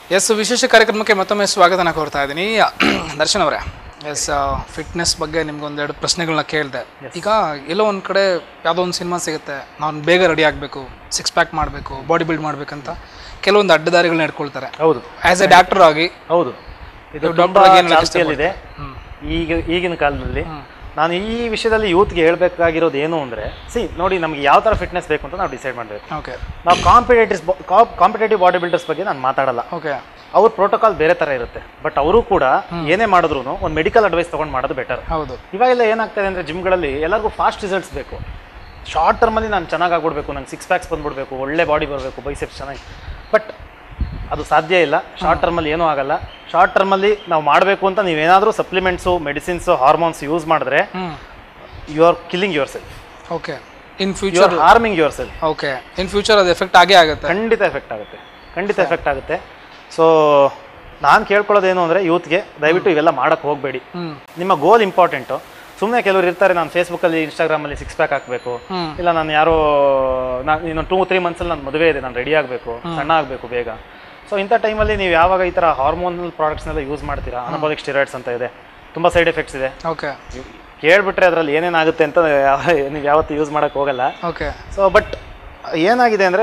S ವಿಶೇಷ ಕಾರ್ಯಕ್ರಮಕ್ಕೆ ಮತ್ತೊಮ್ಮೆ ಸ್ವಾಗತನ ಕೋರ್ತಾ ಇದ್ದೀನಿ ದರ್ಶನ್ ಅವರೇ ಎಸ್ ಫಿಟ್ನೆಸ್ ಬಗ್ಗೆ ನಿಮ್ಗೊಂದೆರಡು ಪ್ರಶ್ನೆಗಳನ್ನ ಕೇಳಿದೆ ಈಗ ಎಲ್ಲೋ ಒಂದು ಕಡೆ ಯಾವುದೋ ಒಂದು ಸಿನಿಮಾ ಸಿಗುತ್ತೆ ನಾನು ಬೇಗ ರೆಡಿ ಆಗಬೇಕು ಸಿಕ್ಸ್ ಪ್ಯಾಕ್ ಮಾಡಬೇಕು ಬಾಡಿ ಬಿಲ್ಡ್ ಮಾಡಬೇಕಂತ ಕೆಲವೊಂದು ಅಡ್ಡದಾರಿಗಳನ್ನ ಇಟ್ಕೊಳ್ತಾರೆ ಹೌದು ಆ್ಯಸ್ ಎ ಡಾಕ್ಟರ್ ಆಗಿ ಹೌದು ಇದು doctor ತುಂಬಾ ಆಗಿ ಏನ್ ಹೇಳಕ್ಕೆ ಚಾಲ್ತಿಯಲ್ಲಿದೆ ಈಗ ಈಗಿನ ಕಾಲದಲ್ಲಿ ನಾನು ಈ ವಿಷಯದಲ್ಲಿ ಯೂತ್ಗೆ ಹೇಳ್ಬೇಕಾಗಿರೋದು ಏನು ಅಂದ್ರೆ ಸಿ ನೋಡಿ ನಮ್ಗೆ ಯಾವ ತರ ಫಿಟ್ನೆಸ್ ಬೇಕು ಅಂತ ನಾವು ಡಿಸೈಡ್ ಮಾಡಬೇಕು ಓಕೆ ನಾವು ಕಾಂಪಿಟೇಟಿವ್ಸ್ ಕಾಂಪಿಟೇಟಿವ್ ಬಾಡಿ ಬಿಲ್ಡರ್ಸ್ ಬಗ್ಗೆ ನಾನು ಮಾತಾಡಲ್ಲ ಓಕೆ ಅವ್ರ ಪ್ರೋಟೋಕಾಲ್ ಬೇರೆ ತರ ಇರುತ್ತೆ ಬಟ್ ಅವರು ಕೂಡ ಏನೇ ಮಾಡಿದ್ರು ಒಂದು ಮೆಡಿಕಲ್ ಅಡ್ವೈಸ್ ತಗೊಂಡು ಮಾಡೋದು ಬೆಟರ್ ಹೌದು ಇವಾಗೆಲ್ಲ ಏನಾಗ್ತದೆ ಅಂದ್ರೆ ಜಿಮ್ಗಳಲ್ಲಿ ಎಲ್ಲರಿಗೂ ಫಾಸ್ಟ್ ರಿಸಲ್ಟ್ಸ್ ಬೇಕು ಶಾರ್ಟ್ ಟರ್ಮಲ್ಲಿ ನಾನು ಚೆನ್ನಾಗಿ ಆಗ್ಬಿಡ್ಬೇಕು ನಂಗೆ ಸಿಕ್ಸ್ ಪ್ಯಾಕ್ಸ್ ಬಂದ್ಬಿಡ್ಬೇಕು ಒಳ್ಳೆ ಬಾಡಿ ಬರಬೇಕು ಬೈಸೆಪ್ಸ್ ಚೆನ್ನಾಗಿ ಬಟ್ ಅದು ಸಾಧ್ಯ ಇಲ್ಲ ಶಾರ್ಟ್ ಟರ್ಮಲ್ಲಿ ಏನೂ ಆಗಲ್ಲ ಶಾರ್ಟ್ ಟರ್ಮಲ್ಲಿ ನಾವು ಮಾಡಬೇಕು ಅಂತ ನೀವೇನಾದರೂ ಸಪ್ಲಿಮೆಂಟ್ಸು ಮೆಡಿಸಿನ್ಸು ಹಾರ್ಮೋನ್ಸ್ ಯೂಸ್ ಮಾಡಿದ್ರೆ hmm you are killing yourself okay in you future are harming yourself okay in future ಅದು ಎಫೆಕ್ಟ್ ಆಗೇ ಆಗುತ್ತೆ ಖಂಡಿತ ಎಫೆಕ್ಟ್ ಆಗುತ್ತೆ ಖಂಡಿತ ಎಫೆಕ್ಟ್ ಆಗುತ್ತೆ ಸೊ ನಾನು ಕೇಳ್ಕೊಳ್ಳೋದೇನು ಅಂದರೆ ಯೂತ್ಗೆ ದಯವಿಟ್ಟು ಇವೆಲ್ಲ ಮಾಡೋಕ್ಕೆ ಹೋಗಬೇಡಿ ಹ್ಞೂ ನಿಮ್ಮ ಗೋಲ್ ಇಂಪಾರ್ಟೆಂಟು ಸುಮ್ಮನೆ ಕೆಲವರು ಇರ್ತಾರೆ ನಾನು ಫೇಸ್ಬುಕ್ಕಲ್ಲಿ ಇನ್ಸ್ಟಾಗ್ರಾಮಲ್ಲಿ ಸಿಕ್ಸ್ ಪ್ಯಾಕ್ ಹಾಕಬೇಕು ಹ್ಮ್. ಇಲ್ಲ ನಾನು ಯಾರೋ ನಾನು ಇನ್ನೊಂದು ಟೂ ತ್ರೀ ಮಂತ್ಸಲ್ಲಿ ನಾನು ಮದುವೆ ಇದೆ ನಾನು ರೆಡಿ ಆಗಬೇಕು ಸಣ್ಣ ಆಗಬೇಕು ಬೇಗ ಸೊ ಇಂಥ ಟೈಮಲ್ಲಿ ನೀವು ಯಾವಾಗ ಈ ಥರ ಹಾರ್ಮೋನಲ್ ಪ್ರಾಡಕ್ಟ್ಸ್ನೆಲ್ಲ ಯೂಸ್ ಮಾಡ್ತೀರಾ ಅನಬಾಲಿಕ್ ಸ್ಟಿರಾಯ್ಡ್ಸ್ ಅಂತ ಇದೆ ತುಂಬ ಸೈಡ್ ಎಫೆಕ್ಟ್ಸ್ ಇದೆ ಓಕೆ ನೀವು ಕೇಳ್ಬಿಟ್ರೆ ಅದರಲ್ಲಿ ಏನೇನಾಗುತ್ತೆ ಅಂತ ನೀವು ಯಾವತ್ತೂ ಯೂಸ್ ಮಾಡೋಕ್ಕೆ ಹೋಗಲ್ಲ ಓಕೆ ಸೊ ಬಟ್ ಏನಾಗಿದೆ ಅಂದರೆ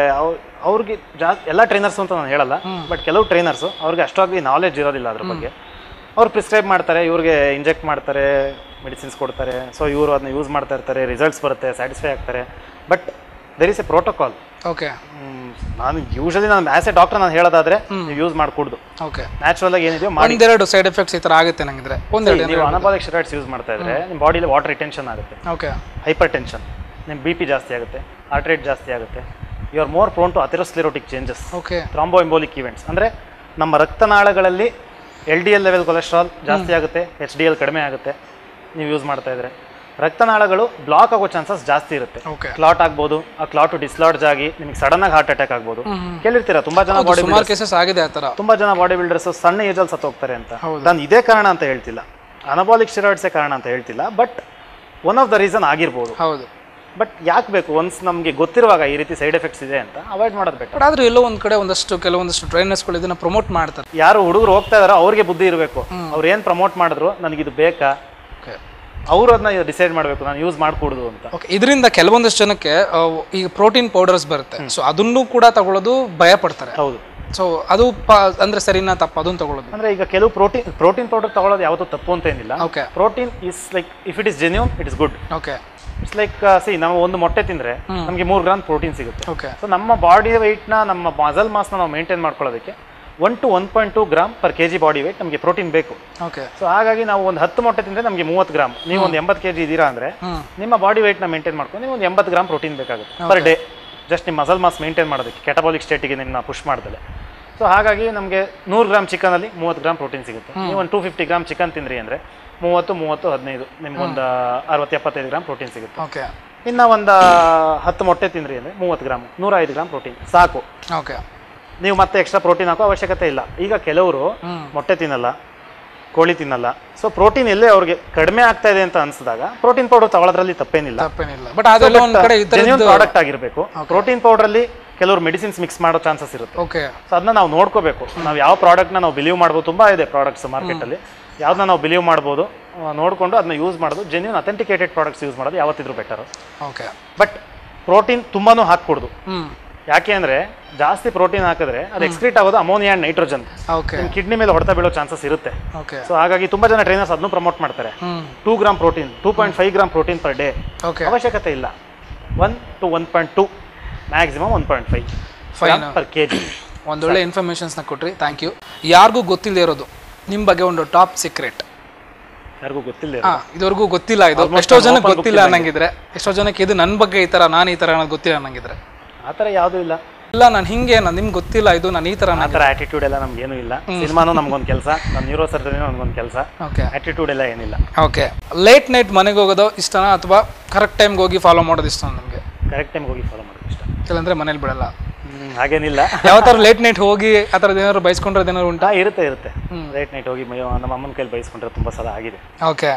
ಅವ್ರಿಗೆ ಜಾಸ್ತಿ ಎಲ್ಲ ಟ್ರೈನರ್ಸು ಅಂತ ನಾನು ಹೇಳಲ್ಲ ಬಟ್ ಕೆಲವು ಟ್ರೈನರ್ಸು ಅವ್ರಿಗೆ ಅಷ್ಟಾಗಿ ನಾಲೆಡ್ಜ್ ಇರೋದಿಲ್ಲ ಅದ್ರ ಬಗ್ಗೆ ಅವ್ರು ಪ್ರಿಸ್ಕ್ರೈಬ್ ಮಾಡ್ತಾರೆ ಇವ್ರಿಗೆ ಇಂಜೆಕ್ಟ್ ಮಾಡ್ತಾರೆ ಮೆಡಿಸಿನ್ಸ್ ಕೊಡ್ತಾರೆ ಸೊ ಇವರು ಅದನ್ನ ಯೂಸ್ ಮಾಡ್ತಾ ಇರ್ತಾರೆ ರಿಸಲ್ಟ್ಸ್ ಬರುತ್ತೆ ಸ್ಯಾಟಿಸ್ಫೈ ಆಗ್ತಾರೆ but there is a protocol okay ನಾನು ಯೂಶಲಿ ನಾನು ಆ್ಯಸ್ ಎ ಡಾಕ್ಟರ್ ನಾನು ಹೇಳೋದಾದ್ರೆ ನೀವು ಯೂಸ್ ಮಾಡ್ಕೊಡ್ದು ಓಕೆ ನ್ಯಾಚುರಲ್ ಆಗಿ ಏನಿದೆಯೋ ಮಾಡಿ ಒಂದೆರಡು ಸೈಡ್ ಎಫೆಕ್ಟ್ಸ್ ಈ ಥರ ಆಗುತ್ತೆ ನಂಗಿದ್ರೆ ಒಂದೆರಡು ನೀವು ಅನಪಾಲಿಕ್ ಸ್ಟೆರಾಯ್ಡ್ಸ್ ಯೂಸ್ ಮಾಡ್ತಾ ಇದ್ರೆ ನಿಮ್ಮ ಬಾಡಿಲಿ ವಾಟರ್ ರಿಟೆನ್ಷನ್ ಆಗುತ್ತೆ ಓಕೆ ಹೈಪರ್ ಟೆನ್ಷನ್ ನಿಮ್ಮ ಬಿ ಪಿ ಜಾಸ್ತಿ ಆಗುತ್ತೆ ಹಾರ್ಟ್ ರೇಟ್ ಜಾಸ್ತಿ ಆಗುತ್ತೆ you are more prone to atherosclerotic changes okay thromboembolic events ಅಂದರೆ ನಮ್ಮ ರಕ್ತನಾಳಗಳಲ್ಲಿ L D L level cholesterol ಜಾಸ್ತಿ ಆಗುತ್ತೆ ಎಚ್ ಡಿ ಎಲ್ ಕಡಿಮೆ ಆಗುತ್ತೆ ನೀವು ಯೂಸ್ ಮಾಡ್ತಾ ಇದ್ರೆ ರಕ್ತನಾಳಗಳು ಬ್ಲಾಕ್ ಆಗೋ ಚಾನ್ಸಸ್ ಜಾಸ್ತಿ ಇರುತ್ತೆ ಓಕೆ ಕ್ಲಾಟ್ ಆಗ್ಬೋದು ಆ ಕ್ಲಾಟು ಡಿಸ್ಲಾಡ್ಜ್ ಆಗಿ ನಿಮಗೆ ಸಡನ್ ಆಗಿ ಹಾರ್ಟ್ ಅಟ್ಯಾಕ್ ಆಗ್ಬೋದು ಕೇಳಿರ್ತೀರಾ ತುಂಬಾ ಜನ ಬಾಡಿ ಸುಮಾರು ಕೇಸಸ್ ಆಗಿದೆ ಆ ಥರ ತುಂಬಾ ಜನ ಬಾಡಿ ಬಿಲ್ಡರ್ಸ್ ಸಣ್ಣ ಏಜಲ್ಲಿ ಸತ್ತು ಹೋಗ್ತಾರೆ ಅಂತ ಹೌದು. ನಾನು ಇದೇ ಕಾರಣ ಅಂತ ಹೇಳ್ತಿಲ್ಲ ಅನಬಾಲಿಕ್ ಸ್ಟೆರಾಯ್ಡ್ಸೇ ಕಾರಣ ಅಂತ ಹೇಳ್ತಿಲ್ಲ but one of the reason ಆಗಿರ್ಬೋದು ಹೌದು ಬಟ್ ಯಾಕೆ ಬೇಕು ಒನ್ಸ್ ನಮಗೆ ಗೊತ್ತಿರುವಾಗ ಈ ರೀತಿ ಸೈಡ್ ಎಫೆಕ್ಟ್ಸ್ ಇದೆ ಅಂತ ಅವಾಯ್ಡ್ ಮಾಡೋದು ಬೆಟರ್ ಬಟ್ ಆದ್ರೂ ಎಲ್ಲೋ ಒಂದ್ ಕಡೆ ಒಂದಷ್ಟು ಕೆಲವೊಂದಷ್ಟು ಟ್ರೈನರ್ಸ್ಗಳು ಇದನ್ನ ಪ್ರಮೋಟ್ ಮಾಡ್ತಾರೆ ಯಾರು ಹುಡುಗರು ಹೋಗ್ತಾ ಇದಾರೋ ಅವ್ರಿಗೆ ಬುದ್ಧಿ ಇರಬೇಕು ಅವ್ರು ಏನು ಪ್ರಮೋಟ್ ಮಾಡಿದ್ರು ನನಗಿದು ಬೇಕಾ ಓಕೆ ಅವ್ರು ಅದನ್ನ ಡಿಸೈಡ್ ಮಾಡಬೇಕು ನಾನು ಯೂಸ್ ಮಾಡ್ಕೊಡುದು ಅಂತ ಓಕೆ ಇದರಿಂದ ಕೆಲವೊಂದಷ್ಟು ಜನಕ್ಕೆ ಆ, ಈಗ ಪ್ರೋಟೀನ್ ಪೌಡರ್ಸ್ ಬರುತ್ತೆ ಸೊ ಅದನ್ನು ಕೂಡ ತಗೊಳ್ಳೋದು ಭಯ ಪಡ್ತಾರೆ ಹೌದು ಸೊ ಅದು ಪ ಅಂದ್ರೆ ಸರಿನಾ ತಪ್ಪ ಅದನ್ನು ತಗೊಳ್ಳೋದು ಅಂದ್ರೆ ಈಗ ಕೆಲವು ಪ್ರೋಟೀನ್ ಪ್ರೋಟೀನ್ ಪೌಡರ್ ತಗೊಳ್ಳೋದು ಯಾವತ್ತೂ ತಪ್ಪು ಅಂತ ಏನಿಲ್ಲ okay protein is like if it is genuine it is good okay it's like see ನಾವು ಒಂದು ಮೊಟ್ಟೆ ತಿಂದ್ರೆ ನಮಗೆ ಮೂರು ಗ್ರಾಮ್ ಪ್ರೋಟೀನ್ ಸಿಗುತ್ತೆ ಓಕೆ ಸೊ ನಮ್ಮ ಬಾಡಿ ನ ನಮ್ಮ ಮಸಲ್ ಮಾಸ್ನ ನಾವು ಮೇಂಟೈನ್ ಮಾಡ್ಕೊಳ್ಳೋದಕ್ಕೆ one to one point two gram per K G body weight ನಮಗೆ ಪ್ರೋಟೀನ್ ಬೇಕು ಓಕೆ ಸೊ ಹಾಗಾಗಿ ನಾವು ಒಂದು ಹತ್ತು ಮೊಟ್ಟೆ ತಿಂದ್ರೆ ನಮಗೆ ಮೂವತ್ತು ಗ್ರಾಮ್ ನೀವು ಒಂದು ಎಂಬತ್ತು ಕೆ ಜಿ ಇದ್ದೀರಾ ಅಂದ್ರೆ ಹ್ಮ್. ನಿಮ್ಮ ಬಾಡಿ ನ ಮೇಂಟೈನ್ ಮಾಡ್ಕೊಂಡು ನೀವು ಒಂದು ಎಂಬತ್ತು ಗ್ರಾಮ್ ಪ್ರೋಟೀನ್ ಬೇಕಾಗುತ್ತೆ ಪರ್ ಡೇ ಜಸ್ಟ್ ನಿಮ್ಮ ಮಸಲ್ ಮಾಸ್ ಮೇಂಟೈನ್ ಮಾಡೋದಕ್ಕೆ ಕೆಟಬಾಲಿಕ್ ಸ್ಟೇಟಿಗೆ ನಿಮ್ಮನ್ನ ಪುಷ್ ಮಾಡ್ದಲೆ ಸೊ ಹಾಗಾಗಿ ನಮಗೆ ನೂರು ಗ್ರಾಮ್ ಚಿಕನಲ್ಲಿ ಮೂವತ್ತು ಗ್ರಾಮ್ ಪ್ರೋಟೀನ್ ಸಿಗುತ್ತೆ ನೀವು ಒಂದು ಟೂ ಫಿಫ್ಟಿ ಗ್ರಾಮ್ ಚಿಕನ್ ತಿಂದ್ರಿ ಅಂದರೆ ಮೂವತ್ತು ಮೂವತ್ತು ಹದಿನೈದು ನಿಮ್ಗೊಂದು ಅರವತ್ತು ಎಪ್ಪತ್ತೈದು ಗ್ರಾಮ್ ಪ್ರೋಟೀನ್ ಸಿಗುತ್ತೆ ಓಕೆ ಇನ್ನು ಒಂದು ಹತ್ತು ಮೊಟ್ಟೆ ತಿಂದ್ರಿ ಅಂದರೆ ಮೂವತ್ತು ಗ್ರಾಮ್ ನೂರ ಐದು ಗ್ರಾಮ್ ಪ್ರೋಟೀನ್ ಸಾಕು ಓಕೆ ನೀವು ಮತ್ತೆ ಎಕ್ಸ್ಟ್ರಾ ಪ್ರೋಟೀನ್ ಹಾಕೋ ಅವಶ್ಯಕತೆ ಇಲ್ಲ ಈಗ ಕೆಲವರು ಹ್ಮ್. ಮೊಟ್ಟೆ ತಿನ್ನಲ್ಲ ಕೋಳಿ ತಿನ್ನಲ್ಲ ಸೊ ಪ್ರೋಟೀನ್ ಎಲ್ಲೇ ಅವ್ರಿಗೆ ಕಡಿಮೆ ಆಗ್ತಾ ಇದೆ ಅಂತ ಅನಿಸಿದಾಗ ಪ್ರೋಟೀನ್ ಪೌಡರ್ ತಗೊಳ್ಳೋದ್ರಲ್ಲಿ ತಪ್ಪೇನಿಲ್ಲ ತಪ್ಪೇನಿಲ್ಲ ಬಟ್ ಅದೆಲ್ಲ ಒಂದ್ ಕಡೆ ಈ ಜೆನ್ಯೂನ್ ಥರದ್ದು ಪ್ರಾಡಕ್ಟ್ ಆಗಿರಬೇಕು ಪ್ರೋಟೀನ್ ಪೌಡರಲ್ಲಿ ಕೆಲವರು ಮೆಡಿಸಿನ್ಸ್ ಮಿಕ್ಸ್ ಮಾಡೋ ಚಾನ್ಸಸ್ ಇರುತ್ತೆ ಓಕೆ ಸೊ ಅದನ್ನ ನಾವು ನೋಡ್ಕೋಬೇಕು ನಾವು ಯಾವ ಪ್ರಾಡಕ್ಟ್ನ ನಾವು ಬಿಲೀವ್ ಮಾಡ್ಬೋದು ತುಂಬಾ ಇದೆ ಪ್ರಾಡಕ್ಟ್ಸ್ ಮಾರ್ಕೆಟಲ್ಲಿ ಯಾವ್ದನ್ನ ನಾವು ಬಿಲೀವ್ ಮಾಡ್ಬೋದು ಆ, ನೋಡ್ಕೊಂಡು ಅದನ್ನ ಯೂಸ್ ಮಾಡೋದು ಜೆನ್ಯೂನ್ ಅಥೆಂಟಿಕೇಟೆಡ್ ಪ್ರಾಡಕ್ಟ್ಸ್ ಯೂಸ್ ಮಾಡೋದು ಯಾವತ್ತಿದ್ರು ಬೆಟರ್ ಓಕೆ ಬಟ್ ಪ್ರೋಟೀನ್ ತುಂಬಾನು ಹಾಕ್ಕೊಡ್ದು ಹ್ಮ್ ಯಾಕೆ ಅಂದ್ರೆ ಜಾಸ್ತಿ ಪ್ರೋಟೀನ್ ಹಾಕಿದ್ರೆ ಅದು ಎಕ್ಸ್ಕ್ರೀಟ್ ಆಗೋದು ಅಮೋನಿಯಾ ಅಂಡ್ ನೈಟ್ರೋಜನ್ ಓಕೆ ನಿಮ್ಮ ಕಿಡ್ನಿ ಮೇಲೆ ಹೊಡೆತ ಬೀಳೋ ಚಾನ್ಸಸ್ ಇರುತ್ತೆ ಓಕೆ ಸೊ ಹಾಗಾಗಿ ತುಂಬಾ ಜನ ಟ್ರೈನರ್ಸ್ ಅದನ್ನು ಪ್ರಮೋಟ್ ಮಾಡ್ತಾರೆ hmm two gram protein two point five gram protein per day okay ಅವಶ್ಯಕತೆ ಇಲ್ಲ one to one point two maximum one point five Fine. Per K G ಒಂದೊಳ್ಳೆ ಇನ್ಫಾರ್ಮೇಷನ್ಸ್ನ ಕೊಟ್ರಿ ಥ್ಯಾಂಕ್ ಯು ಯಾರಿಗೂ ಗೊತ್ತಿಲ್ಲದೆ ಇರೋದು ನಿಮ್ಮ ಬಗ್ಗೆ ಒಂದು ಟಾಪ್ ಸೀಕ್ರೆಟ್ ಯಾರಿಗೂ ಗೊತ್ತಿಲ್ಲ ಹಾ ಇದುವರೆಗೂ ಗೊತ್ತಿಲ್ಲ ಇದು Almost ಎಷ್ಟೋ ನಾನು ಜನಕ್ಕೆ open ಗೊತ್ತಿಲ್ಲ book ಅನ್ನಂಗಿದ್ರೆ ಎಷ್ಟೋ ಜನಕ್ಕೆ ಇದು ನನ್ನ ಬಗ್ಗೆ ಈ ತರ ನಾನು ಈ ತರ ಅನ್ನೋದು ಗೊತ್ತಿಲ್ಲ ಅನ್ನಂಗಿದ್ರೆ ಆ ಥರ ಯಾವುದೂ ಇಲ್ಲ ಇಲ್ಲ ನಾನು ಹಿಂಗೆ ನಾನು ನಿಮ್ಗೆ ಗೊತ್ತಿಲ್ಲ ಇದು ನಾನು ಈ ತರ ಆ ಥರ ಆಟಿಟ್ಯೂಡ್ ಎಲ್ಲ ನಮ್ಗೇನು ಇಲ್ಲ ಸಿನಿಮಾನು ನಮ್ಗೊಂದು ಕೆಲಸ ನಮ್ಮ ನ್ಯೂರೋ ಸರ್ಜರಿನೂ ನಮ್ಗೊಂದು ಕೆಲಸ ಓಕೆ ಆಟಿಟ್ಯೂಡ್ ಎಲ್ಲ ಏನಿಲ್ಲ ಓಕೆ ಲೇಟ್ ನೈಟ್ ಮನೆಗೆ ಹೋಗೋದು ಇಷ್ಟನಾ ಅಥವಾ ಕರೆಕ್ಟ್ ಟೈಮ್ಗೆ ಹೋಗಿ ಫಾಲೋ ಮಾಡೋದು ಇಷ್ಟ ನಮಗೆ ಕರೆಕ್ಟ್ ಟೈಮ್ಗೆ ಹೋಗಿ ಫಾಲೋ ಮಾಡೋದು ಇಷ್ಟ ಇಲ್ಲಾಂದ್ರೆ ಮನೇಲಿ ಬಿಡಲ್ಲ ಹ್ಮ್, ಹಾಗೇನಿಲ್ಲ ಯಾವ ಥರ ಲೇಟ್ ನೈಟ್ ಹೋಗಿ ಆ ಥರದ್ದು ಏನಾದ್ರು ಬೈಸ್ಕೊಂಡ್ರದ್ದು ಏನಾದ್ರು ಉಂಟಾ ಹಾ ಇರುತ್ತೆ ಇರುತ್ತೆ ರೈಟ್ ನೈಟ್ ಹೋಗಿ ಮಯ್ಯೋ ನಮ್ಮ ಅಮ್ಮನ ಕೈಲಿ ಬೈಸ್ಕೊಂಡ್ರೆ ತುಂಬ ಸಲ ಆಗಿದೆ ಓಕೆ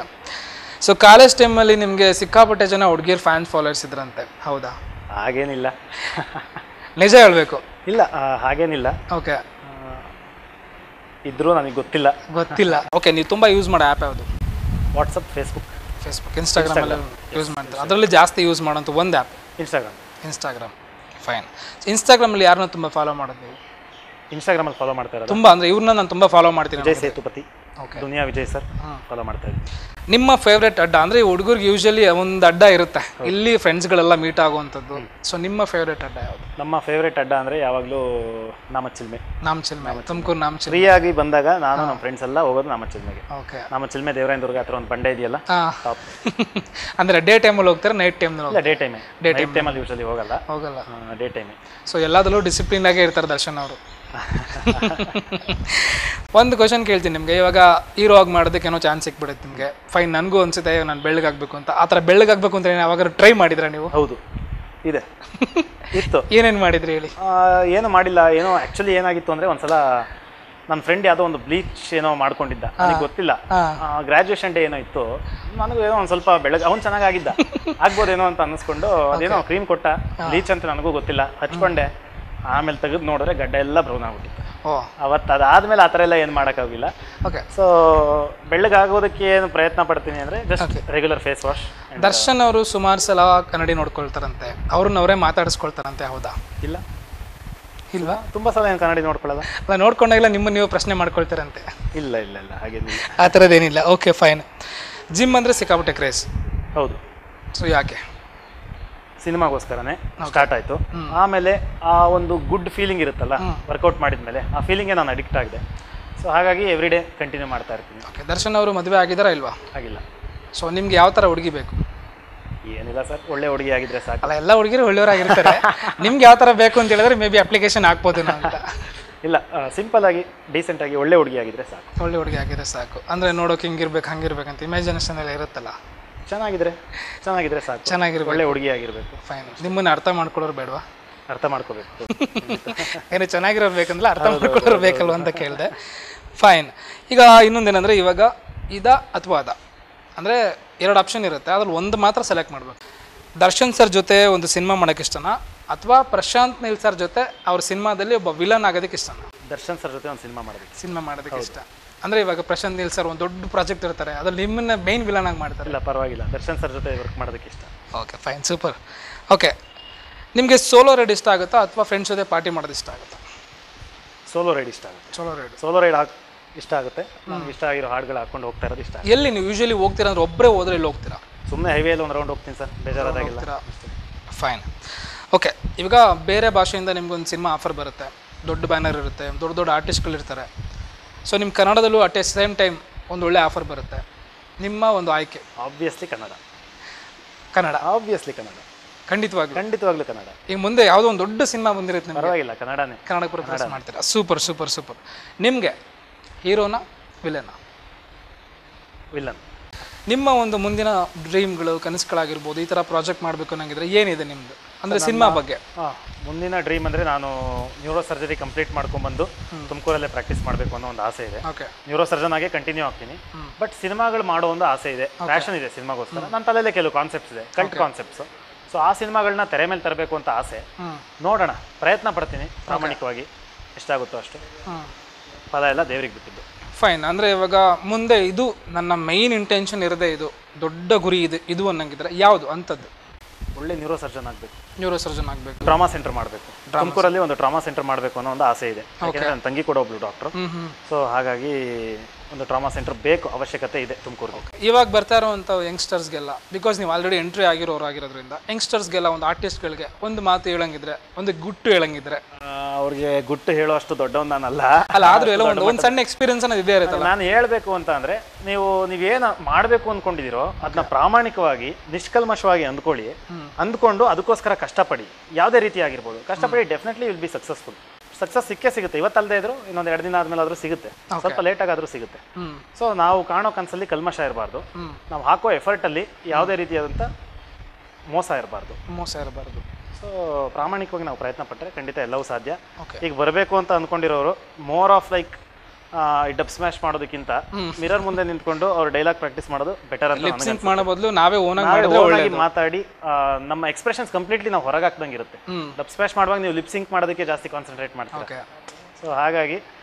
ಸೊ ಕಾಲೇಜ್ ಟೈಮಲ್ಲಿ ನಿಮಗೆ ಸಿಕ್ಕಾಪಟ್ಟೆ ಜನ ಹುಡುಗಿರ್ ಫ್ಯಾನ್ಸ್ ಫಾಲೋವರ್ಸ್ ಇದ್ರಂತೆ ಹೌದಾ ಹಾಗೇನಿಲ್ಲ ನಿಜ ಹೇಳಬೇಕು ಇಲ್ಲ ಆ, ಹಾಗೇನಿಲ್ಲ ಓಕೆ ಇದ್ರೂ ನನಗೆ ಗೊತ್ತಿಲ್ಲ ಗೊತ್ತಿಲ್ಲ ಓಕೆ ನೀವು ತುಂಬ ಯೂಸ್ ಮಾಡೋ ಆ್ಯಪ್ ಯಾವುದು ವಾಟ್ಸಪ್ ಫೇಸ್ಬುಕ್ ಫೇಸ್ಬುಕ್ ಇನ್ಸ್ಟಾಗ್ರಾಮ್ ಎಲ್ಲ ಯೂಸ್ ಮಾಡ್ತಾರೆ ಅದರಲ್ಲಿ ಜಾಸ್ತಿ ಯೂಸ್ ಮಾಡೋಂಥ ಒಂದು ಆ್ಯಪ್ ಇನ್ಸ್ಟಾಗ್ರಾಮ್ ಇನ್ಸ್ಟಾಗ್ರಾಮ್ ಫೈನ್ ಇನ್ಸ್ಟಾಗ್ರಾಮಲ್ಲಿ ಯಾರನ್ನ ತುಂಬ ಫಾಲೋ ಮಾಡೋದು ನೀವು ಇನ್ಸ್ಟಾಗ್ರಾಮಲ್ಲಿ ಫಾಲೋ ಮಾಡ್ತಾ ಇರೋದು ತುಂಬ ಅಂದರೆ ಇವ್ರನ್ನ ನಾನು ತುಂಬ ಫಾಲೋ ಮಾಡ್ತೀನಿ Vijay Sethupathi okay Duniya Vijay sir follow ಮಾಡ್ತಾ ಇದ್ದೀನಿ ನಿಮ್ಮ ಫೇವ್ರೆಟ್ ಅಡ್ಡ ಅಂದರೆ ಹುಡುಗರಿಗೆ ಯೂಶಲಿ ಒಂದು ಅಡ್ಡ ಇರುತ್ತೆ ಇಲ್ಲಿ ಫ್ರೆಂಡ್ಸ್ಗಳೆಲ್ಲ ಮೀಟ್ ಆಗುವಂಥದ್ದು ಸೊ ನಿಮ್ಮ ಫೇವ್ರೆಟ್ ಅಡ್ಡ ಯಾವುದು ನಮ್ಮ ಫೇವ್ರೇಟ್ ಅಡ್ಡ ಅಂದರೆ ಯಾವಾಗಲೂ ನಾಮಚಿಲ್ಮೆ ನಾಮಚಿಲ್ಮೆ ತುಮಕೂರು ನಾಮಚಿಲ್ಮೆ ಫ್ರೀಯಾಗಿ ಬಂದಾಗ ನಾನು ನಮ್ಮ ಫ್ರೆಂಡ್ಸ್ ಎಲ್ಲ ಹೋಗೋದು ನಾಮಚಿಲ್ಮೆಗೆ ಓಕೆ ನಾಮಚಿಲ್ಮೆ ದೇವರಾಯನ ದುರ್ಗ ಹತ್ರ ಒಂದು ಬಂಡೆ ಇದೆಯಲ್ಲ ಹಾಂ ಟಾಪ್ ಅಂದರೆ ಡೇ ಟೈಮಲ್ಲಿ ಹೋಗ್ತಾರೆ ನೈಟ್ ಟೈಮ್ನಲ್ಲಿ ಇಲ್ಲ ಡೇ ಟೈಮೇ ಡೇ ಟೈಮಲ್ಲಿ ಯೂಶಲಿ ಹೋಗಲ್ಲ ಹೋಗಲ್ಲ ಡೇ ಟೈಮೇ ಸೊ ಎಲ್ಲದರಲ್ಲೂ ಡಿಸಿಪ್ಲಿನ್ ಆಗೇ ಇರ್ತಾರೆ ದರ್ಶನ್ ಅವರು ಒಂದು ಕ್ವಶನ್ ಕೇಳ್ತೀನಿ ನಿಮಗೆ ಇವಾಗ ಹೀರೋ ಆಗಿ ಮಾಡೋದಕ್ಕೆ ಏನೋ ಚಾನ್ಸ್ ಸಿಕ್ಬಿಡುತ್ತೆ ನಿಮಗೆ ಫೈನ್ ನನಗೂ ಅನ್ಸುತ್ತೆ ನಾನು ಬೆಳ್ಳಗಾಗಬೇಕು ಅಂತ ಆ ಥರ ಬೆಳ್ಳಗಾಗಬೇಕು ಅಂತ ಯಾವಾಗ ಟ್ರೈ ಮಾಡಿದ್ರಾ ನೀವು ಹೌದು ಇದೆ ಇತ್ತು ಏನೇನು ಮಾಡಿದ್ರಿ ಹೇಳಿ ಆ, ಏನು ಮಾಡಿಲ್ಲ ಏನೋ ಆ್ಯಕ್ಚುಲಿ ಏನಾಗಿತ್ತು ಅಂದರೆ ಒಂದ್ಸಲ ನನ್ನ ಫ್ರೆಂಡ್ ಯಾವುದೋ ಒಂದು ಬ್ಲೀಚ್ ಏನೋ ಮಾಡ್ಕೊಂಡಿದ್ದ ನನಗೆ ಗೊತ್ತಿಲ್ಲ ಹಾಂ ಗ್ರ್ಯಾಜುಯೇಷನ್ ಡೇ ಏನೋ ಇತ್ತು ನನಗೂ ಏನೋ ಒಂದು ಸ್ವಲ್ಪ ಬೆಳಗ್ಗೆ ಅವ್ನು ಚೆನ್ನಾಗಿದ್ದ ಆಗ್ಬೋದೇನೋ ಅಂತ ಅನ್ನಿಸ್ಕೊಂಡು ಅದೇನೋ ಕ್ರೀಮ್ ಕೊಟ್ಟ ಬ್ಲೀಚ್ ಅಂತ ನನಗೂ ಗೊತ್ತಿಲ್ಲ ಹಚ್ಕೊಂಡೆ ಆಮೇಲೆ ತೆಗೆದು ನೋಡಿದ್ರೆ ಗಡ್ಡ ಎಲ್ಲ ಬ್ರೌನ್ ಆಗ್ಬಿಟ್ಟಿತ್ತು ಓ ಅವತ್ತು ಅದಾದ್ಮೇಲೆ ಆ ಥರ ಎಲ್ಲ ಏನು ಮಾಡೋಕ್ಕಾಗಿಲ್ಲ ಓಕೆ ಸೊ ಬೆಳ್ಳಗಾಗೋದಕ್ಕೆ ಏನು ಪ್ರಯತ್ನ ಪಡ್ತೀನಿ ಅಂದರೆ just regular face wash Darshan ಅವರು ಸುಮಾರು ಸಲ ಕನ್ನಡಿ ನೋಡ್ಕೊಳ್ತಾರಂತೆ ಅವ್ರನ್ನ ಅವರೇ ಮಾತಾಡಿಸ್ಕೊಳ್ತಾರಂತೆ ಹೌದಾ ಇಲ್ಲ ಇಲ್ವಾ ತುಂಬ ಸಲ ಏನು ಕನ್ನಡಿ ನೋಡ್ಕೊಳ್ಳೋದ ಅಲ್ಲ ನೋಡ್ಕೊಂಡಾಗೆಲ್ಲ ನಿಮ್ಮ ನೀವು ಪ್ರಶ್ನೆ ಮಾಡ್ಕೊಳ್ತಾರಂತೆ ಇಲ್ಲ ಇಲ್ಲ ಇಲ್ಲ ಹಾಗೇನಿಲ್ಲ ಆ ಥರದ್ದೇನಿಲ್ಲ ಓಕೆ ಫೈನ್ ಜಿಮ್ ಅಂದರೆ ಸಿಕ್ಕಾಪಟ್ಟೆ ಕ್ರೇಜ್ ಹೌದು ಸೊ ಯಾಕೆ ಸಿನಿಮಾಗೋಸ್ಕರನೇ ಸ್ಟಾರ್ಟ್ ಆಯಿತು ಆಮೇಲೆ ಆ ಒಂದು ಗುಡ್ ಫೀಲಿಂಗ್ ಇರುತ್ತಲ್ಲ ವರ್ಕೌಟ್ ಮಾಡಿದ್ಮೇಲೆ ಆ ಫೀಲಿಂಗೆ ನಾನು ಅಡಿಕ್ಟ್ ಆಗಿದೆ ಸೊ ಹಾಗಾಗಿ ಎವ್ರಿ ಡೇ ಕಂಟಿನ್ಯೂ ಮಾಡ್ತಾ ಇರ್ತೀನಿ ಓಕೆ ದರ್ಶನ್ ಅವರು ಮದುವೆ ಆಗಿದ್ದಾರಾ ಇಲ್ವಾ ಆಗಿಲ್ಲ ಸೊ ನಿಮ್ಗೆ ಯಾವ ಥರ ಹುಡುಗಿ ಬೇಕು ಏನಿಲ್ಲ ಸರ್ ಒಳ್ಳೆ ಹುಡುಗಿ ಆಗಿದ್ರೆ ಸಾಕು ಅಲ್ಲ ಎಲ್ಲ ಹುಡುಗಿರು ಒಳ್ಳೆಯವರಾಗಿರ್ತಾರೆ ನಿಮ್ಗೆ ಯಾವ ಥರ ಬೇಕು ಅಂತ ಹೇಳಿದ್ರೆ ಮೇ ಬಿ ಅಪ್ಲಿಕೇಶನ್ ಹಾಕ್ಬೋದೇನೋ ಅಂತ ಇಲ್ಲ ಸಿಂಪಲ್ ಆಗಿ ಡೀಸೆಂಟ್ ಆಗಿ ಒಳ್ಳೆ ಹುಡುಗಿ ಆಗಿದ್ರೆ ಸಾಕು ಒಳ್ಳೆ ಹುಡುಗಿ ಆಗಿದ್ರೆ ಸಾಕು ಅಂದರೆ ನೋಡೋಕೆ ಹಿಂಗಿರ್ಬೇಕು ಹಂಗಿರ್ಬೇಕಂತ ಇಮ್ಯಾಜಿನೇಷನ್ ಎಲ್ಲ ಇರುತ್ತಲ್ಲ ಚೆನ್ನಾಗಿದ್ರೆ ಚೆನ್ನಾಗಿದ್ರೆ ಸಾಕು ಚೆನ್ನಾಗಿರ್ಬೇಕು ಒಳ್ಳೆ ಹುಡುಗಿ ಆಗಿರ್ಬೇಕು ಫೈನ್ ನಿಮ್ಮನ್ನ ಅರ್ಥ ಮಾಡ್ಕೊಳ್ಳೋರು ಬೇಡವಾ ಅರ್ಥ ಮಾಡ್ಕೋಬೇಕು ಏನು ಚೆನ್ನಾಗಿರೋರು ಬೇಕಂದ್ರೆ ಅರ್ಥ ಮಾಡ್ಕೊಳ್ಳೋರು ಬೇಕಲ್ವ ಅಂತ ಕೇಳಿದೆ ಫೈನ್ ಈಗ ಇನ್ನೊಂದೇನೆಂದರೆ ಇವಾಗ ಇದ ಅಥವಾ ಅದ ಅಂದರೆ ಎರಡು ಆಪ್ಷನ್ ಇರುತ್ತೆ ಅದ್ರಲ್ಲಿ ಒಂದು ಮಾತ್ರ ಸೆಲೆಕ್ಟ್ ಮಾಡಬೇಕು ದರ್ಶನ್ ಸರ್ ಜೊತೆ ಒಂದು ಸಿನಿಮಾ ಮಾಡೋಕ್ಕೆ ಇಷ್ಟನಾ ಅಥವಾ ಪ್ರಶಾಂತ್ ನೀಲ್ ಸರ್ ಜೊತೆ ಅವ್ರ ಸಿನಿಮಾದಲ್ಲಿ ಒಬ್ಬ ವಿಲನ್ ಆಗೋದಕ್ಕೆ ಇಷ್ಟನಾ ದರ್ಶನ್ ಸರ್ ಜೊತೆ ಒಂದು ಸಿನಿಮಾ ಮಾಡಬೇಕು ಸಿನಿಮಾ ಮಾಡೋದಕ್ಕೆ ಇಷ್ಟ ಅಂದರೆ ಇವಾಗ ಪ್ರಶಾಂತ್ ನೀಲ್ ಸರ್ ಒಂದು ದೊಡ್ಡ ಪ್ರಾಜೆಕ್ಟ್ ಇರ್ತಾರೆ ಅದ್ರಲ್ಲಿ ನಿಮ್ಮನ್ನ ಮೇನ್ ವಿಲನ್ ಆಗಿ ಮಾಡ್ತಾರೆ ಇಲ್ಲ ಪರವಾಗಿಲ್ಲ ದರ್ಶನ್ ಸರ್ ಜೊತೆ ವರ್ಕ್ ಮಾಡೋದಕ್ಕೆ ಇಷ್ಟ ಓಕೆ ಫೈನ್ ಸೂಪರ್ ಓಕೆ ನಿಮಗೆ ಸೋಲೋ ರೈಡ್ ಇಷ್ಟ ಆಗುತ್ತಾ ಅಥವಾ ಫ್ರೆಂಡ್ಸ್ ಜೊತೆ ಪಾರ್ಟಿ ಮಾಡೋದು ಇಷ್ಟ ಆಗುತ್ತಾ ಸೋಲೋ ರೈಡ್ ಇಷ್ಟ ಆಗುತ್ತೆ ಸೋಲೋ ರೈಡ್ ಸೋಲೋ ರೈಡ್ ಹಾಕ್ ಇಷ್ಟ ಆಗುತ್ತೆ ನನಗೆ ಇಷ್ಟ ಆಗಿರೋ ಹಾಡುಗಳು ಹಾಕೊಂಡು ಹೋಗ್ತಾ ಇರೋದು ಇಷ್ಟ ಎಲ್ಲಿ ನೀವು ಯೂಶಲಿ ಹೋಗ್ತೀರಾ ಅಂದ್ರೆ ಒಬ್ಬರೇ ಹೋದ್ರೆ ಎಲ್ಲಿ ಹೋಗ್ತೀರಾ ಸುಮ್ಮನೆ ಹೈವೇಲಿ ಒಂದು ರೌಂಡ್ ಹೋಗ್ತೀನಿ ಸರ್ ಬೇಜಾರಾದಾಗೆಲ್ಲ ಹೋಗ್ತೀರಾ ಫೈನ್ ಓಕೆ ಇವಾಗ ಬೇರೆ ಭಾಷೆಯಿಂದ ನಿಮ್ಗೊಂದು ಸಿನಿಮಾ ಆಫರ್ ಬರುತ್ತೆ ದೊಡ್ಡ ಬ್ಯಾನರ್ ಇರುತ್ತೆ ದೊಡ್ಡ ದೊಡ್ಡ ಆರ್ಟಿಸ್ಟ್ಗಳಿರ್ತಾರೆ ಸೊ ನಿಮ್ಮ ಕನ್ನಡದಲ್ಲೂ ಅಟ್ ಎ ಸೇಮ್ ಟೈಮ್ ಒಂದು ಒಳ್ಳೆ ಆಫರ್ ಬರುತ್ತೆ ನಿಮ್ಮ ಒಂದು ಆಯ್ಕೆ ಆಬ್ವಿಯಸ್ಲಿ ಕನ್ನಡ ಕನ್ನಡ ಆಬ್ವಿಯಸ್ಲಿ ಕನ್ನಡ ಖಂಡಿತವಾಗ್ಲೂ ಖಂಡಿತವಾಗ್ಲೂ ಕನ್ನಡ ಈಗ ಮುಂದೆ ಯಾವುದೋ ಒಂದು ದೊಡ್ಡ ಸಿನಿಮಾ ಬಂದಿರುತ್ತೆ ನಿಮಗೆ ಪರವಾಗಿಲ್ಲ ಕನ್ನಡನೇ ಕನ್ನಡಕ್ಕೆ ಪ್ರಿಫರೆನ್ಸ್ ಮಾಡ್ತೀರಾ ಸೂಪರ್ ಸೂಪರ್ ಸೂಪರ್ ನಿಮಗೆ ಹೀರೋನ ವಿಲನ ವಿಲ್ಲನ್ ನಿಮ್ಮ ಒಂದು ಮುಂದಿನ ಡ್ರೀಮ್ಗಳು ಕನಸುಗಳಾಗಿರ್ಬೋದು ಈ ಥರ ಪ್ರಾಜೆಕ್ಟ್ ಮಾಡಬೇಕು ಅನ್ನಂಗಿದ್ರೆ ಏನಿದೆ ನಿಮ್ಮದು ಅಂದರೆ ಸಿನಿಮಾ ಬಗ್ಗೆ ಹಾಂ ಮುಂದಿನ ಡ್ರೀಮ್ ಅಂದರೆ ನಾನು ನ್ಯೂರೋ ಸರ್ಜರಿ ಕಂಪ್ಲೀಟ್ ಮಾಡ್ಕೊಂಡ್ಬಂದು ತುಮಕೂರಲ್ಲೇ ಪ್ರಾಕ್ಟೀಸ್ ಮಾಡಬೇಕು ಅನ್ನೋ ಒಂದು ಆಸೆ ಇದೆ ಓಕೆ ನ್ಯೂರೋ ಸರ್ಜನ್ ಆಗಿ ಕಂಟಿನ್ಯೂ ಆಗ್ತೀನಿ ಬಟ್ ಸಿನಿಮಾಗಳು ಮಾಡೋ ಒಂದು ಆಸೆ ಇದೆ ಪ್ಯಾಷನ್ ಇದೆ ಸಿನಿಮಾಗೋಸ್ಕರ ನನ್ನ ತಲೆಯಲ್ಲೇ ಕೆಲವು ಕಾನ್ಸೆಪ್ಟ್ಸ್ ಇದೆ ಕಲ್ಟ್ ಕಾನ್ಸೆಪ್ಟ್ಸ್ ಸೊ ಆ ಸಿನಿಮಾಗಳನ್ನ ತೆರೆ ಮೇಲೆ ತರಬೇಕು ಅಂತ ಆಸೆ ಹ್ಞೂ ನೋಡೋಣ ಪ್ರಯತ್ನ ಪಡ್ತೀನಿ ಪ್ರಾಮಾಣಿಕವಾಗಿ ಎಷ್ಟಾಗುತ್ತೋ ಅಷ್ಟು ಹ್ಞೂ ಫಲ ಎಲ್ಲ ದೇವ್ರಿಗೆ ಬಿಟ್ಟಿದ್ದು ಫೈನ್ ಅಂದರೆ ಇವಾಗ ಮುಂದೆ ಇದು ನನ್ನ ಮೈನ್ ಇಂಟೆನ್ಷನ್ ಇರದೆ ಇದು ದೊಡ್ಡ ಗುರಿ ಇದು ಇದು ಅನ್ನಂಗಿದ್ರೆ ಯಾವುದು ಅಂಥದ್ದು ಒಳ್ಳೆ ನ್ಯೂರೋ ಸರ್ಜನ್ ಆಗಬೇಕು ನ್ಯೂರೋ ಸರ್ಜನ್ ಆಗಬೇಕು ಟ್ರಾಮಾ ಸೆಂಟರ್ ಮಾಡಬೇಕು ತುಮಕೂರಲ್ಲಿ ಒಂದು ಟ್ರಾಮಾ ಸೆಂಟರ್ ಮಾಡಬೇಕು ಅನ್ನೋ ಒಂದು ಆಸೆ ಇದೆ ಯಾಕೆಂದ್ರೆ ನನ್ನ ತಂಗಿ ಕೂಡ ಒಬ್ಳು ಡಾಕ್ಟ್ರು ಹ್ಞೂ ಹ್ಞೂ ಸೊ ಹಾಗಾಗಿ ಒಂದು ಟ್ರಾಮಾ ಸೆಂಟರ್ ಬೇಕು ಅವಶ್ಯಕತೆ ಇದೆ ತುಮಕೂರಿಗೆ ಇವಾಗ ಬರ್ತಾ ಇರೋವಂಥ ಯಂಗ್ಸ್ಟರ್ಸ್ಗೆಲ್ಲ ಬಿಕಾಸ್ ನೀವು ಆಲ್ರೆಡಿ ಎಂಟ್ರಿ ಆಗಿರೋರು ಆಗಿರೋದ್ರಿಂದ ಯಂಗ್ಸ್ಟರ್ಸ್ಗೆಲ್ಲ ಒಂದು ಆರ್ಟಿಸ್ಟ್ಗಳಿಗೆ ಒಂದು ಮಾತು ಹೇಳಂಗಿದ್ರೆ ಒಂದು ಗುಟ್ಟು ಹೇಳಂಗಿದ್ರೆ ಅವ್ರಿಗೆ ಗುಟ್ಟು ಹೇಳೋಷ್ಟು ದೊಡ್ಡವನ್ ನಾನಲ್ಲ ಅಲ್ಲ ಆದ್ರೂ ಎಲ್ಲ ಒಂದು ಒಂದು ಸಣ್ಣ ಎಕ್ಸ್ಪೀರಿಯನ್ಸ್ ಅನ್ನೋದು ಇದೇ ಇರುತ್ತಲ್ಲ ನಾನು ಹೇಳ್ಬೇಕು ಅಂತ ಅಂದ್ರೆ ನೀವು ನೀವೇನು ಮಾಡಬೇಕು ಅಂದ್ಕೊಂಡಿದ್ದೀರೋ ಅದನ್ನ ಪ್ರಾಮಾಣಿಕವಾಗಿ ನಿಷ್ಕಲ್ಮಶವಾಗಿ ಅಂದ್ಕೊಳ್ಳಿ ಅಂದ್ಕೊಂಡು ಅದಕ್ಕೋಸ್ಕರ ಕಷ್ಟಪಡಿ ಯಾವುದೇ ರೀತಿ ಆಗಿರ್ಬೋದು ಕಷ್ಟಪಡಿ definitely will be successful success ಸಿಕ್ಕೇ ಸಿಗುತ್ತೆ ಇವತ್ತಲ್ಲದೆ ಇದ್ರು ಇನ್ನೊಂದು ಎರಡು ದಿನ ಆದ್ಮೇಲೆ ಆದ್ರೂ ಸಿಗುತ್ತೆ ಸ್ವಲ್ಪ ಲೇಟ್ ಆಗಾದ್ರೂ ಸಿಗುತ್ತೆ ಹ್ಞೂ ಸೊ ನಾವು ಕಾಣೋ ಕನಸಲ್ಲಿ ಕಲ್ಮಶ ಇರಬಾರ್ದು ಹ್ಞೂ ನಾವು ಹಾಕೋ ಎಫರ್ಟಲ್ಲಿ ಯಾವುದೇ ರೀತಿಯಾದಂಥ ಮೋಸ ಇರಬಾರ್ದು ಮೋಸ ಇರಬಾರ್ದು ಸೊ ಪ್ರಾಮಾಣಿಕವಾಗಿ ನಾವು ಪ್ರಯತ್ನ ಪಟ್ಟರೆ ಖಂಡಿತ ಎಲ್ಲವೂ ಸಾಧ್ಯ Okay. ಈಗ ಬರಬೇಕು ಅಂತ ಅಂದ್ಕೊಂಡಿರೋರು more of like dubsmash ಮಾಡೋದಕ್ಕಿಂತ ಮಿರರ್ ಮುಂದೆ ನಿಂತ್ಕೊಂಡು ಅವ್ರು ಡೈಲಾಗ್ ಪ್ರಾಕ್ಟೀಸ್ ಮಾಡೋದು ಬೆಟರ್ ಅಂತ ನನಗೆ ಸಿಂಕ್ ಮಾಡೋ ಬದಲು ನಾವೇ ಓನಾಗಿ ನಾವೇ ಮಾಡಿದ್ರೆ own ಒಳ್ಳೆ ಆಗಿ ಮಾತಾಡಿ ಆ, ನಮ್ಮ ಎಕ್ಸ್ಪ್ರೆಷನ್ಸ್ ಕಂಪ್ಲೀಟ್ಲಿ ನಾವು ಹೊರಗೆ ಹಾಕ್ದಂಗೆ ಇರುತ್ತೆ ಹ್ಮ್. ಡಬ್ ಸ್ಮ್ಯಾಶ್ ಮಾಡುವಾಗ ನೀವು ಲಿಪ್ ಸಿಂಕ್ ಮಾಡೋದಕ್ಕೆ ಜಾಸ್ತಿ ಕಾನ್ಸಂಟ್ರೇಟ್ ಮಾಡ್ತೀರಾ ಓಕೆ ಸೊ ಹಾಗಾಗಿ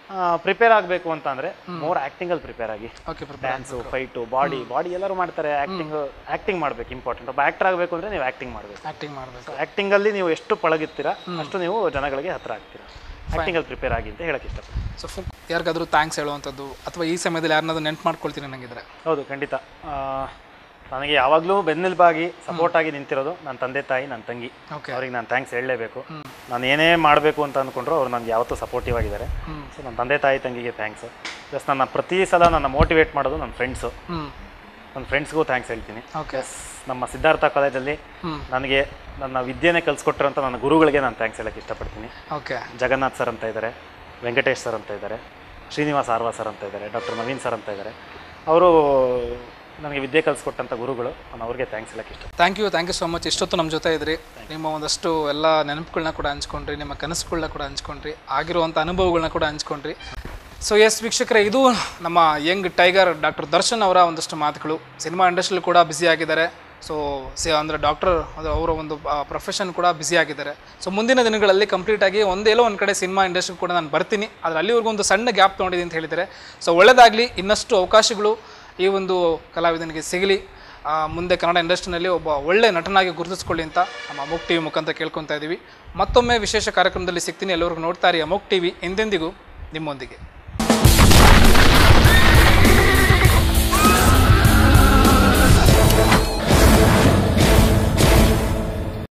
ಪ್ರಿಪೇರ್ ಆಗಬೇಕು ಅಂತ ಅಂದರೆ ಮೋರ್ ಆ್ಯಕ್ಟಿಂಗಲ್ಲಿ ಪ್ರಿಪೇರ್ ಆಗಿ okay dance fight body body ಎಲ್ಲರೂ ಮಾಡ್ತಾರೆ ಆ್ಯಕ್ಟಿಂಗ್ ಆ್ಯಕ್ಟಿಂಗ್ ಮಾಡಬೇಕು ಇಂಪಾರ್ಟೆಂಟ್ ಒಬ್ಬ ಆ್ಯಕ್ಟರ್ ಆಗಬೇಕು ಅಂದರೆ ನೀವು ಆ್ಯಕ್ಟಿಂಗ್ ಮಾಡಬೇಕು ಆ್ಯಕ್ಟಿಂಗ್ ಮಾಡಬೇಕು ಆ್ಯಕ್ಟಿಂಗಲ್ಲಿ ನೀವು ಎಷ್ಟು ಪಳಗಿರ್ತೀರಾ ಅಷ್ಟು ನೀವು ಜನಗಳಿಗೆ ಹತ್ರ ಆಗ್ತೀರಾ ಆ್ಯಕ್ಟಿಂಗಲ್ಲಿ ಪ್ರಿಪೇರ್ ಆಗಿ ಅಂತ ಹೇಳಕ್ಕೆ ಇಷ್ಟಪಡ್ತೀನಿ ಸೊ ಯಾರಿಗಾದ್ರೂ ಥ್ಯಾಂಕ್ಸ್ ಹೇಳುವಂಥದ್ದು ಅಥವಾ ಈ ಸಮಯದಲ್ಲಿ ಯಾರನ್ನಾದ್ರೂ ನೆನ್ಪು ಮಾಡ್ಕೊಳ್ತೀನಿ ನನಗಿದ್ರೆ ಹೌದು ಖಂಡಿತ ಆ, ನನಗೆ ಯಾವಾಗಲೂ ಬೆನ್ನೆಲುಬಾಗಿ ಸಪೋರ್ಟ್ ಆಗಿ ನಿಂತಿರೋದು ನನ್ನ ತಂದೆ ತಾಯಿ ನನ್ನ ತಂಗಿ ಓಕೆ ಅವ್ರಿಗೆ ನಾನು ಥ್ಯಾಂಕ್ಸ್ ಹೇಳಲೇಬೇಕು ನಾನು ಏನೇ ಮಾಡಬೇಕು ಅಂತ ಅಂದ್ಕೊಂಡ್ರು ಅವ್ರು ನನಗೆ ಯಾವತ್ತೂ ಸಪೋರ್ಟಿವ್ ಆಗಿದ್ದಾರೆ ಸೊ ನನ್ನ ತಂದೆ ತಾಯಿ ತಂಗಿಗೆ ಥ್ಯಾಂಕ್ಸು ಪ್ಲಸ್ ನನ್ನ ಪ್ರತಿ ಸಲ ನನ್ನ ಮೋಟಿವೇಟ್ ಮಾಡೋದು ನನ್ನ ಫ್ರೆಂಡ್ಸು ಹ್ಞೂ ನನ್ನ ಫ್ರೆಂಡ್ಸ್ಗೂ ಥ್ಯಾಂಕ್ಸ್ ಹೇಳ್ತೀನಿ ಓಕೆ ನಮ್ಮ ಸಿದ್ಧಾರ್ಥ ಕಾಲೇಜಲ್ಲಿ ಹ್ಮ್. ನನಗೆ ನನ್ನ ವಿದ್ಯೆನೇ ಕಲಿಸ್ಕೊಟ್ಟಿರೋಂಥ ನನ್ನ ಗುರುಗಳಿಗೆ ನಾನು ಥ್ಯಾಂಕ್ಸ್ ಹೇಳಕ್ಕೆ ಇಷ್ಟಪಡ್ತೀನಿ ಓಕೆ ಜಗನ್ನಾಥ್ ಸರ್ ಅಂತ ಇದ್ದಾರೆ ವೆಂಕಟೇಶ್ ಸರ್ ಅಂತ ಇದ್ದಾರೆ ಶ್ರೀನಿವಾಸ್ ಆರ್ವ ಸರ್ ಅಂತ ಇದ್ದಾರೆ ಡಾಕ್ಟರ್ ನವೀನ್ ಸರ್ ಅಂತ ಇದ್ದಾರೆ ಅವರು ನನಗೆ ವಿದ್ಯೆ ಕಲಿಸ್ಕೊಟ್ಟಂಥ ಗುರುಗಳು ನಾನು ಅವ್ರಿಗೆ ಥ್ಯಾಂಕ್ಸ್ ಹೇಳಕ್ಕೆ ಇಷ್ಟ thank you thank you so much ಇಷ್ಟೊತ್ತು ನಮ್ಮ ಜೊತೆ ಇದ್ರಿ ನಿಮ್ಮ ಒಂದಷ್ಟು ಎಲ್ಲ ನೆನಪುಗಳನ್ನ ಕೂಡ ಹಂಚ್ಕೊಂಡ್ರಿ ನಿಮ್ಮ ಕನಸುಗಳನ್ನ ಕೂಡ ಹಂಚ್ಕೊಂಡ್ರಿ ಆಗಿರುವಂಥ ಅನುಭವಗಳನ್ನ ಕೂಡ ಹಂಚ್ಕೊಂಡ್ರಿ ಸೊ ಎಸ್ ವೀಕ್ಷಕರೇ ಇದು ನಮ್ಮ ಯಂಗ್ ಟೈಗರ್ ಡಾಕ್ಟರ್ ದರ್ಶನ್ ಅವರ ಒಂದಷ್ಟು ಮಾತುಗಳು ಸಿನಿಮಾ ಇಂಡಸ್ಟ್ರಿಲಿ ಕೂಡ ಬ್ಯುಸಿ ಆಗಿದ್ದಾರೆ ಸೊ ಸಿ ಅಂದರೆ ಡಾಕ್ಟರ್ ಅದು ಅವರ ಒಂದು ಪ್ರೊಫೆಷನ್ ಕೂಡ ಬ್ಯುಸಿ ಆಗಿದ್ದಾರೆ ಸೊ ಮುಂದಿನ ದಿನಗಳಲ್ಲಿ ಕಂಪ್ಲೀಟಾಗಿ ಒಂದೇಲೋ ಒಂದು ಕಡೆ ಸಿನಿಮಾ ಇಂಡಸ್ಟ್ರಿ ಕೂಡ ನಾನು ಬರ್ತೀನಿ ಆದರೆ ಅಲ್ಲಿವರೆಗೂ ಒಂದು ಸಣ್ಣ ಗ್ಯಾಪ್ ತೊಗೊಂಡಿದ್ದೀನಿ ಅಂತ ಹೇಳಿದ್ದಾರೆ ಸೊ ಒಳ್ಳೆಯದಾಗಲಿ ಇನ್ನಷ್ಟು ಅವಕಾಶಗಳು ಈ ಒಂದು ಕಲಾವಿದನಿಗೆ ಸಿಗಲಿ ಆ, ಮುಂದೆ ಕನ್ನಡ ಇಂಡಸ್ಟ್ರಿನಲ್ಲಿ ಒಬ್ಬ ಒಳ್ಳೆ ನಟನಾಗಿ ಗುರುತಿಸ್ಕೊಳ್ಳಿ ಅಂತ ನಮ್ಮ ಅಮೋಕ್ ಟಿ ವಿ ಮುಖಾಂತರ ಕೇಳ್ಕೊತಾ ಇದ್ದೀವಿ ಮತ್ತೊಮ್ಮೆ ವಿಶೇಷ ಕಾರ್ಯಕ್ರಮದಲ್ಲಿ ಸಿಗ್ತೀನಿ ಎಲ್ಲರಿಗೂ ನೋಡ್ತಾ ಇರಿ ಅಮೋಕ್ ಟಿ ವಿ ಎಂದೆಂದಿಗೂ ನಿಮ್ಮೊಂದಿಗೆ